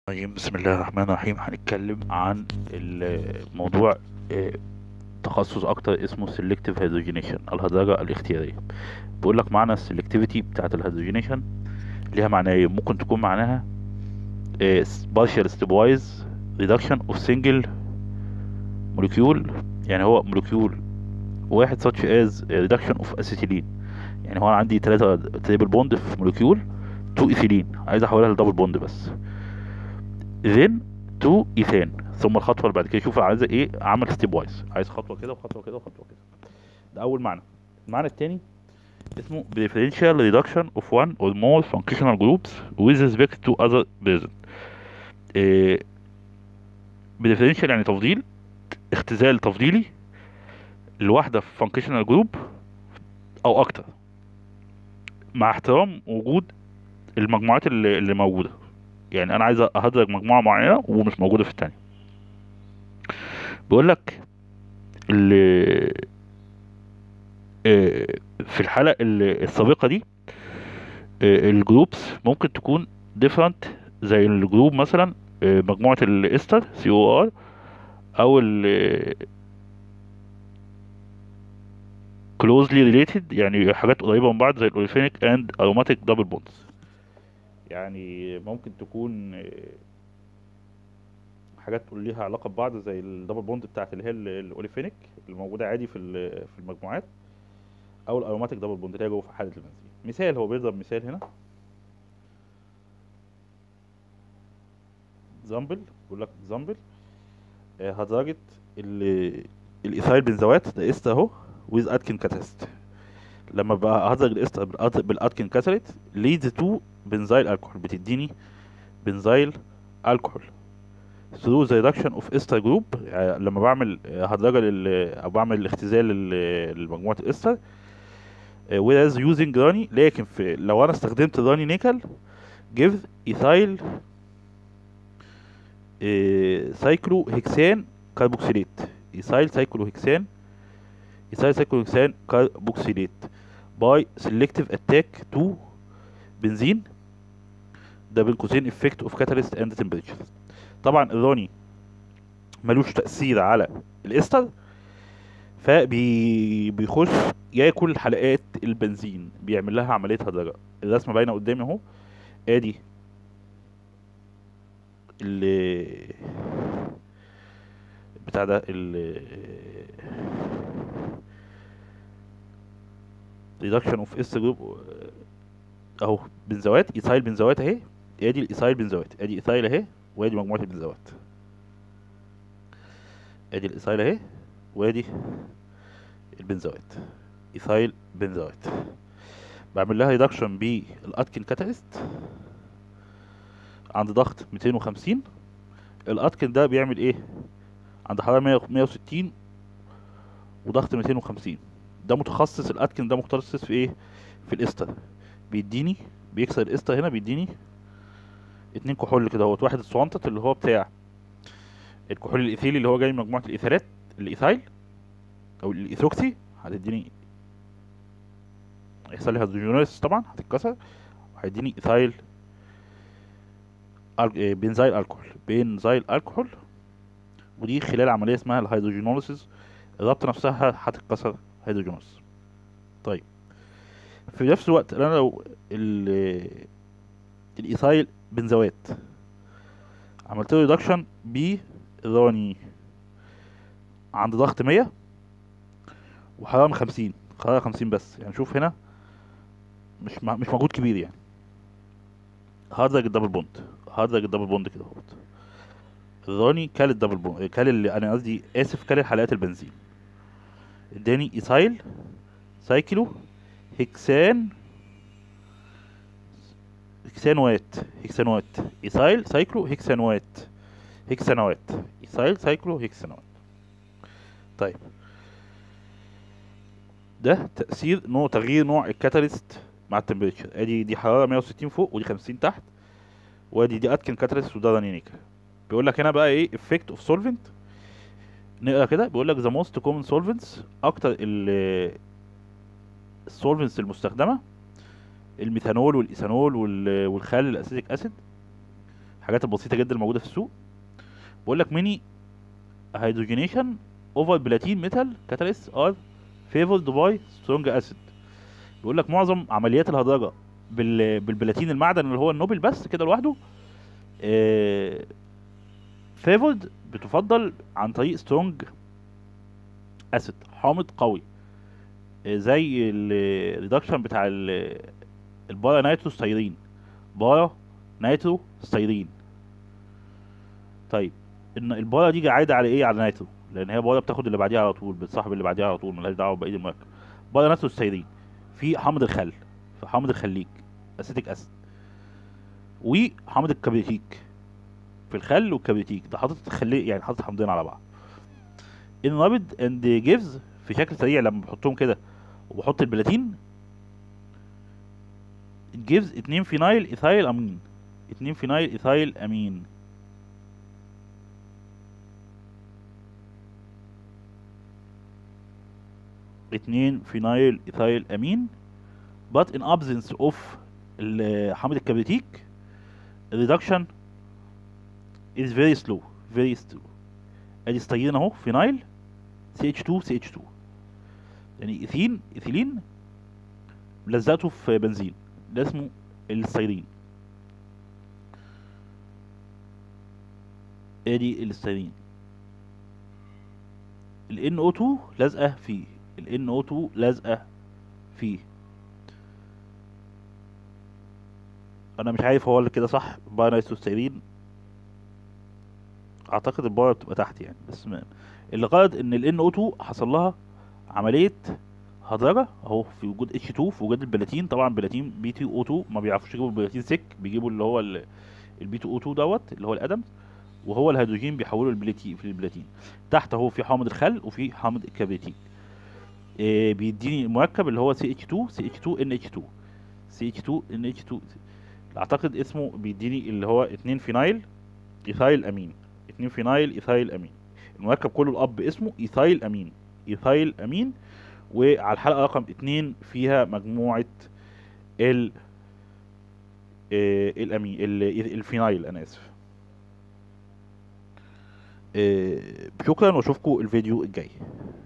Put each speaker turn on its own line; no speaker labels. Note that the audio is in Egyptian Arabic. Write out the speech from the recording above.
طيب بسم الله الرحمن الرحيم هنتكلم عن الموضوع آه، تخصص اكتر اسمه selective hydrogenation الهدرجة الاختيارية بيقول لك معنى السلكتيفيتي بتاعت الهيدروجينيشن ليها معناين ممكن تكون معناها آه، partial stepwise reduction of single molecule يعني هو مولكيول واحد such as reduction of acetylene يعني هو انا عندي ثلاثة تريبل بوند في مولكيول 2 ايثيلين عايز احولها لدبل بوند بس then تو ايثان ثم الخطوه اللي بعد كده شوف عايز ايه عمل ستيب وايز عايز خطوه كده وخطوه كده وخطوه كده ده اول معنى المعنى الثاني اسمه preferential reduction of one or more functional groups with respect to other present إيه preferential يعني تفضيل اختزال تفضيلي لواحده في functional group او اكتر مع احترام وجود المجموعات اللي, اللي موجوده يعني انا عايز اهدرج مجموعه معينه ومش موجوده في التانية بيقول لك اللي في الحلقه اللي- السابقه دي آه، الجروبس ممكن تكون ديفرنت زي الجروب مثلا آه، مجموعه الاستر سي او ار او ال closely related يعني حاجات قريبه من بعض زي الاوليفينيك اند اروماتيك دبل بوندز يعني ممكن تكون آه، حاجات ليها علاقه ببعض زي الدبل بوند بتاعت اللي هي ال- الاوليفينيك اللي موجوده عادي في ال- في المجموعات او الاروماتيك دبل بوند اللي هي جوه في حاله البنزين مثال هو بيضرب مثال هنا اكزامبل بيقول لك اكزامبل هدرجه ال- الايثايل بنزوات ده است اهو ويز اتكن كاتاست لما بقى هدرج الاستر بالأت- بالاتكن كاتاليت ليدز تو بنزايل الكحول بتديني بنزايل الكحول through the reduction of ester group يعني لما بعمل هدرجة لل او بعمل اختزال لل- لمجموعة الاستر آه، whereas using راني لكن في لو انا استخدمت راني نيكل give ethyl سايكلو هكسان كاربوكسيليت ايثايل سايكلو هكسان ايثايل سايكلو هكسان كاربوكسيليت by selective attack to بنزين ده بين قوسين effect of catalyst and temperature طبعا الراني ملوش تأثير على الاستر فبيخش ياكل حلقات البنزين بيعمل لها عملية هدرجة الرسمة باينة قدامي اهو ادي ال بتاع ده ال reduction of S group اهو بنزوات ايثايل بنزوات اهي ادي الايثايل بنزوات ادي ايثايل اهي وادي مجموعة البنزوات ادي الايثايل اهي وادي البنزوات ايثايل بنزوات بعمل لها ريدكشن بالاتكن كاتاليست عند ضغط 250 الاتكن ده بيعمل ايه عند حرارة 100 160 وضغط 250 ده متخصص الاتكن ده متخصص في ايه في الاستر بيديني بيكسر الاستر هنا بيديني اتنين كحول كده اهوت واحد الصوانتت اللي هو بتاع الكحول الايثيلي اللي هو جاي من مجموعه الايثارات الايثايل او الايثوكسي هتديني هيحصل لي هيدروجينوز طبعا هتتكسر وهيديني ايثايل أل- آه، بنزايل الكحول بنزايل الكحول ودي خلال عمليه اسمها الهيدروجينوليسيس الرابطه نفسها هتتكسر هيدروجينوز طيب في نفس الوقت انا لو ال الايثايل بنزوات عملت له ريدكشن بالراني عند ضغط 100 وحرارة 50 حرارة 50 بس يعني شوف هنا مش مع- مش مجهود كبير يعني هدرج الدبل بوند هدرج الدبل بوند كده اهوت الراني كال الدبل بوند كال اللي انا قصدي اسف كال حلقات البنزين اداني ايثايل سايكلو هكسان هكسانوات هكسانوات ايثايل سايكلو هكسانوات هكسانوات ايثايل سايكلو هكسانوات طيب ده تأثير نوع تغيير نوع الكاتاليست مع التمبريتشر ادي دي حرارة 160 فوق ودي 50 تحت وادي دي اتكن كاتاليست وده راني نيكل بيقول لك هنا بقى ايه effect of solvent نقرا كده بيقول لك the most common solvents اكتر ال السولفنتس المستخدمة الميثانول والايثانول وال- والخل الاسيتيك اسيد الحاجات البسيطه جدا الموجوده في السوق بقول لك ميني هيدروجينيشن اوفر بلاتين ميتال كاتاليست ار فيفورد باي سترونج اسيد بيقول لك معظم عمليات الهدرجه بال... بالبلاتين المعدن اللي هو النوبل بس كده لوحده فيفورد بتفضل عن طريق سترونج اسيد حامض قوي آه، زي الريدكشن بتاع ال- البارا نايترو ستيرين بارا نايترو ستيرين طيب ان البارا دي عايده على ايه على نايترو لان هي بارا بتاخد اللي بعديها على طول بتصاحب اللي بعديها على طول ملهاش دعوه ببقيه المركب بارا نايترو ستيرين في حامض الخل في حامض الخليك اسيتيك اسيد وحامض الكبريتيك في الخل والكبريتيك ده حاطط خلي يعني حاطط حمضين على بعض النابض اند جيفز في شكل سريع لما بحطهم كده وبحط البلاتين جيفز 2 فينايل ايثايل امين 2 فينايل ايثايل امين اتنين فينايل ايثايل امين but in absence of ال- حامض الكبريتيك reduction is very slow very slow ادي ستايرين اهو فينايل CH2 CH2 يعني ايثين ايثيلين لزقته في بنزين ده اسمه الستايرين ادي الستايرين ال NO2 لازقه فيه ال NO2 لازقه فيه انا مش عارف هو اللي كده صح باينايتروستيرين اعتقد الباور بتبقى تحت يعني بس ما اللي غلط ان ال NO2 حصل لها عمليه هدرجه اهو في وجود H2 في وجود البلاتين طبعا بلاتين بي 2 O2 ما بيعرفوش يجيبوا البلاتين سك بيجيبوا اللي هو البي 2 O2 دوت اللي هو الادمز وهو الهيدروجين بيحولوا البلاتين في البلاتين تحت اهو في حامض الخل وفي حامض الكبريتين إيه بيديني المركب اللي هو CH2 CH2 NH2 CH2 NH2 اعتقد اسمه بيديني اللي هو 2 فينايل ايثايل امين 2 فينايل ايثايل امين المركب كله الاب اسمه ايثايل امين ايثايل امين وعلى الحلقه رقم 2 فيها مجموعه ال آه، الامين ال- الفينايل انا اسف آه، شكرا واشوفكم الفيديو الجاي